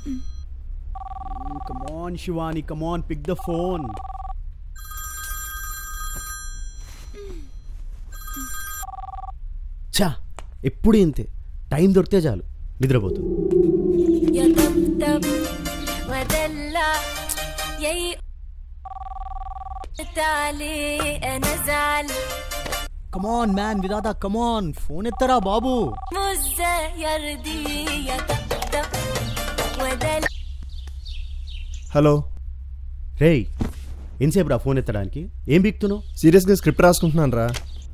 Come on Shivani come on pick the phone చా ఎప్పుడు ఇంతే టైం దొరికితే చాలు నిద్రపోతుంది يطبطب ودلع يي عليه انا زعل come on man Vidhata come on phone ఎత్తరా బాబు مزة يرضي يطبطب ودلع హలో రేయ్ ఎంతసేపు రా ఫోన్ ఎత్తడానికి ఏం బిక్తున్నావు సీరియస్గా స్క్రిప్ట్ రాసుకుంటున్నాను రా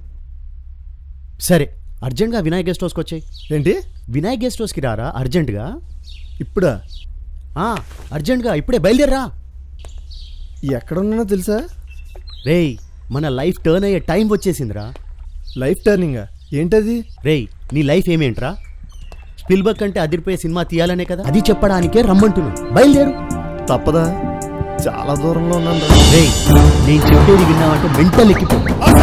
సరే అర్జెంట్గా వినాయక్ గెస్ట్ హౌస్కి వచ్చాయి ఏంటి వినాయక్ గెస్ట్ హౌస్కి రారా అర్జెంటుగా ఇప్పుడా ఆ, అర్జెంట్గా ఇప్పుడే బయలుదేరరా ఎక్కడ ఉన్నానో తెలుసా రేయ్ మన లైఫ్ టర్న్ అయ్యే టైం వచ్చేసిందిరా లైఫ్ టర్నింగా ఏంటది రేయ్ నీ లైఫ్ ఏమేంట్రా స్పిల్బర్గ్ కంటే అదిరిపోయే సినిమా తీయాలనే కదా అది చెప్పడానికే రమ్మంటున్నా బయలుదేరు తప్పదా చాలా దూరంలో ఉన్నాను రా. రేయ్ నేను చెప్పేది విన్నావంటే మెంటల్ ఎక్కిపో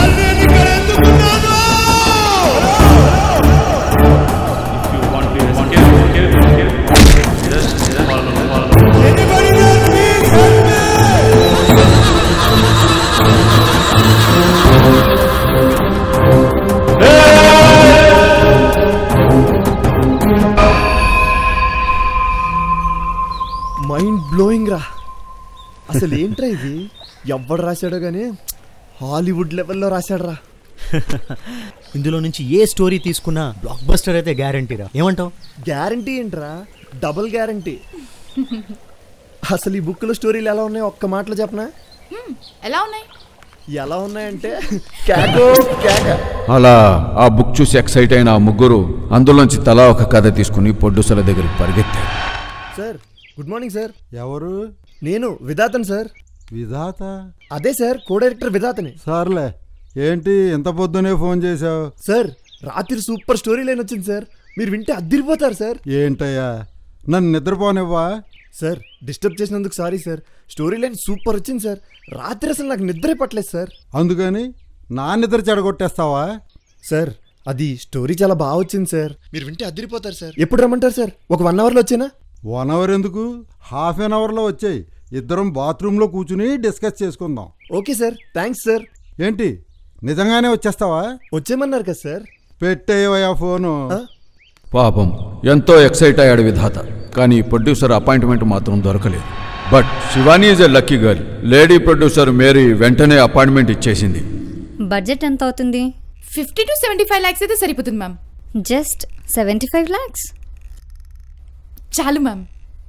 మైండ్ బ్లోయింగ్ రా అసలు ఏంట్రా ఇది ఎవడు రాశాడో కానీ హాలీవుడ్ లెవెల్లో రాశాడు రా ఇందులో నుంచి ఏ స్టోరీ తీసుకున్నా బ్లాక్ బస్టర్ అయితే గ్యారంటీరా ఏమంటావు గ్యారంటీ ఏంట్రా డబుల్ గ్యారంటీ అసలు ఈ బుక్లో స్టోరీలు ఎలా ఉన్నాయో ఒక్క మాటలో చెప్పనా ఎలా ఉన్నాయి ఎలా ఉన్నాయంటే కేకో కేక అలా ఆ బుక్ చూసి ఎక్సైట్ అయిన ఆ ముగ్గురు అందులోంచి తలా ఒక కథ తీసుకుని పొడ్డుసల దగ్గరికి పరిగెత్తారు సార్ గుడ్ మార్నింగ్ సార్ ఎవరు నేను విధాతన్ సార్ విధాత అదే సార్ కో డైరెక్టర్ విధాతని సర్లే ఏంటి ఇంత పొద్దునే ఫోన్ చేశావు సార్ రాత్రి సూపర్ స్టోరీ లైన్ వచ్చింది సార్ మీరు వింటే అద్దరిపోతారు సార్ ఏంటయ్యా నన్ను నిద్రపోనివ్వా సార్ డిస్టర్బ్ చేసినందుకు sorry sir story line super వచ్చింది సార్ రాత్రి అసలు నాకు నిద్రే పట్టలేదు సార్ అందుకని నా నిద్ర చెడగొట్టేస్తావా సార్ అది స్టోరీ చాలా బాగా వచ్చింది సార్ మీరు వింటే అద్దరిపోతారు సార్ ఎప్పుడు రమ్మంటారు సార్ ఒక వన్ అవర్లో వచ్చేనా వన్ అవర్ ఎందుకు హాఫ్ అన్ అవర్లో వచ్చాయి ఇద్దరం బాత్రూంలో కూర్చుని డిస్కస్ చేసుకుందాం ఓకే సార్ థ్యాంక్స్ సార్ ఏంటి నిజంగానే వచ్చేస్తావా వచ్చేయమన్నారు కదా సార్ పెట్టేవయ్యా ఫోను ఆ? పాపం ఎంతో ఎక్సైట్ అయ్యాడు విధాత కానీ ప్రొడ్యూసర్ అపాయింట్మెంట్ మాత్రం దొరకలేదు but Shivani is a lucky girl lady producer Mary వెంటనే అపాయింట్మెంట్ ఇచ్చేసింది బడ్జెట్ ఎంత అవుతుంది fifty to seventy five lakhs అయితే సరిపోతుంది ma'am just seventy five lakhs చాలు మ్యామ్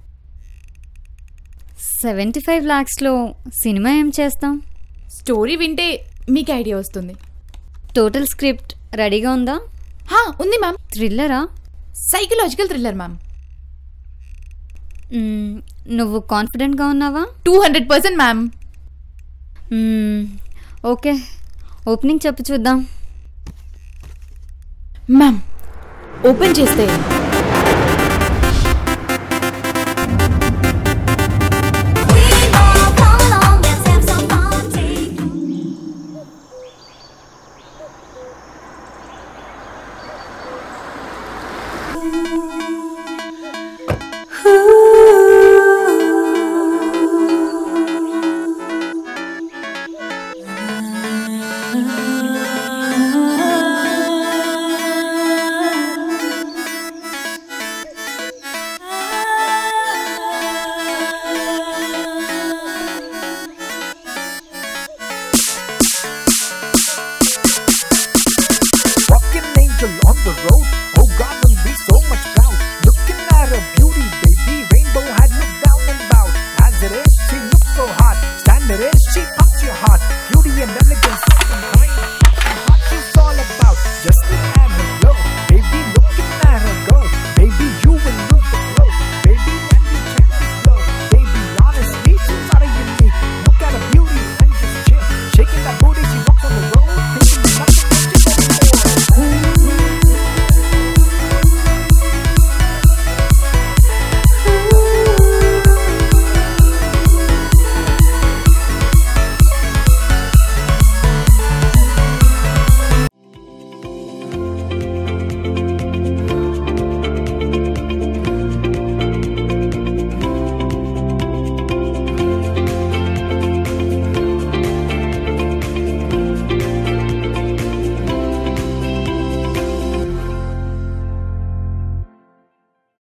సెవెంటీ ఫైవ్ ల్యాక్స్లో సినిమా ఏం చేస్తాం స్టోరీ వింటే మీకు ఐడియా వస్తుంది టోటల్ స్క్రిప్ట్ రెడీగా ఉందా హా ఉంది మ్యామ్ థ్రిల్లరా సైకలాజికల్ థ్రిల్లర్ మ్యామ్ మ్మ్, నువ్వు కాన్ఫిడెంట్గా ఉన్నావా two hundred percent ma'am hmm, okay opening చెప్పు చూద్దాం మ్యామ్ ఓపెన్ చేస్తే